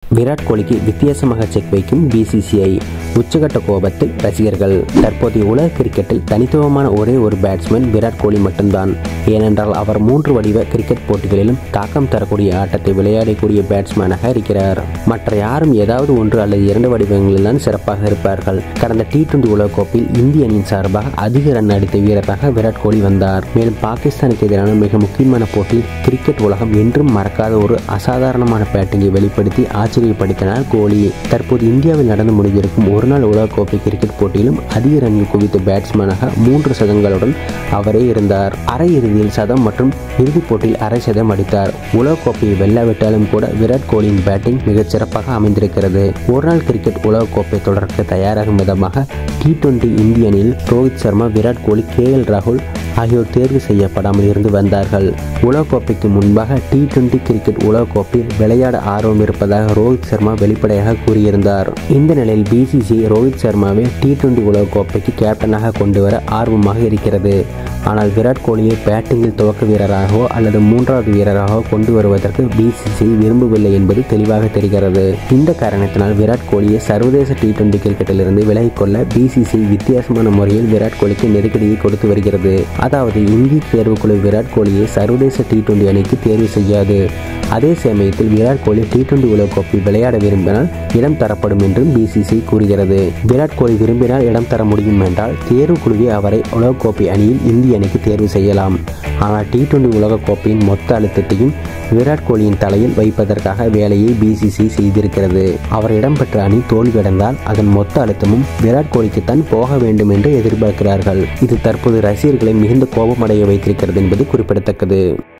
விராட் கோலிக்கு வித்தியாசமாக செக் வைக்கும் பிசிசிஐ உச்சகட்ட கோபத்தில் ரசிகர்கள் தற்போதைய உலக கிரிக்கெட்டில் தனித்துவமான ஒரே ஒரு பேட்ஸ்மேன் விராட் கோலி மட்டும்தான் ஏனென்றால் அவர் மூன்று வடிவ கிரிக்கெட் போட்டிகளிலும் தாக்கம் தரக்கூடிய ஆட்டத்தை விளையாடக்கூடிய பேட்ஸ்மேனாக இருக்கிறார் மற்ற யாரும் ஏதாவது ஒன்று அல்லது இரண்டு வடிவங்களில் தான் சிறப்பாக இருப்பார்கள் கடந்த டி டுவெண்டி உலகக்கோப்பையில் இந்திய அணியின் சார்பாக அதிக ரன் அடித்த வீரராக விராட் கோலி வந்தார் மேலும் பாகிஸ்தானுக்கு எதிரான மிக முக்கியமான போட்டியில் கிரிக்கெட் உலகம் என்றும் மறக்காத ஒரு அசாதாரணமான பேட்டிங்கை வெளிப்படுத்தி ஆச்சரியப்படுத்தினார் கோலி தற்போது இந்தியாவில் நடந்து முடிந்திருக்கும் ஒருநாள் உலகக்கோப்பை கிரிக்கெட் போட்டியிலும் அதிக ரன்கள் குவித்த பேட்ஸ்மேனாக மூன்று சதங்களுடன் அவரே இருந்தார் அரையிறுதியில் சதம் மற்றும் இறுதிப் போட்டியில் அரை சதம் அடித்தார் உலகக்கோப்பையை வெல்லாவிட்டாலும் கூட விராட் கோலியின் பேட்டிங் மிகச் சிறப்பாக அமைந்திருக்கிறது ஒருநாள் கிரிக்கெட் உலகக்கோப்பை தொடருக்கு தயாராகும் விதமாக டி டுவெண்டி இந்திய அணியில் ரோஹித் சர்மா விராட் கோலி கே எல் ராகுல் ஆகியோர் தேர்வு செய்யப்படாமல் இருந்து வந்தார்கள் உலகக்கோப்பைக்கு முன்பாக டி டுவெண்டி கிரிக்கெட் உலகக்கோப்பையில் விளையாட ஆர்வம் இருப்பதாக ரோஹித் சர்மா வெளிப்படையாக கூறியிருந்தார் இந்த நிலையில் பிசிசிஐ ரோஹித் சர்மாவை டி டுவெண்டி உலகக்கோப்பைக்கு கேப்டனாக கொண்டு வர ஆர்வமாக இருக்கிறது ஆனால் விராட் கோலியை பேட்டிங்கில் துவக்க வீரராகவோ அல்லது மூன்றாவது வீரராகவோ கொண்டு வருவதற்கு பிசிசிஐ விரும்பவில்லை என்பது தெளிவாக தெரிகிறது இந்த காரணத்தினால் விராட் கோலியை சர்வதேச டி டுவெண்டி கிரிக்கெட்டிலிருந்து விலகிக்கொள்ள பிசிசிஐ வித்தியாசமான முறையில் விராட் கோலிக்கு நெருக்கடியை கொடுத்து வருகிறது அதாவது இந்திய தேர்வுக்குழு விராட் கோலியை சர்வதேச டி டுவெண்டி அணிக்கு தேர்வு செய்யாது அதே சமயத்தில் விராட் கோலி டி டுவெண்டி உலகக்கோப்பை விளையாட விரும்பினால் இடம் தரப்படும் என்றும் பிசிசிஐ கூறுகிறது விராட் கோலி விரும்பினால் இடம் தர முடியும் என்றால் தேர்வுக்குழுவே அவரை உலகக்கோப்பை அணியில் இந்திய அணிக்கு தேர்வு செய்யலாம் ஆனால் டி டுவெண்டி உலகக்கோப்பையின் மொத்த அழுத்தத்தையும் விராட் கோலியின் தலையில் வைப்பதற்காக வேலையை பிசிசி செய்திருக்கிறது அவர் இடம்பெற்ற அணி தோல்வியடைந்தால் அதன் மொத்த அழுத்தமும் விராட் கோலிக்குத்தான் போக வேண்டும் என்று எதிர்பார்க்கிறார்கள் இது தற்போது ரசிகர்களை மிகுந்த கோபமடைய வைத்திருக்கிறது என்பது குறிப்பிடத்தக்கது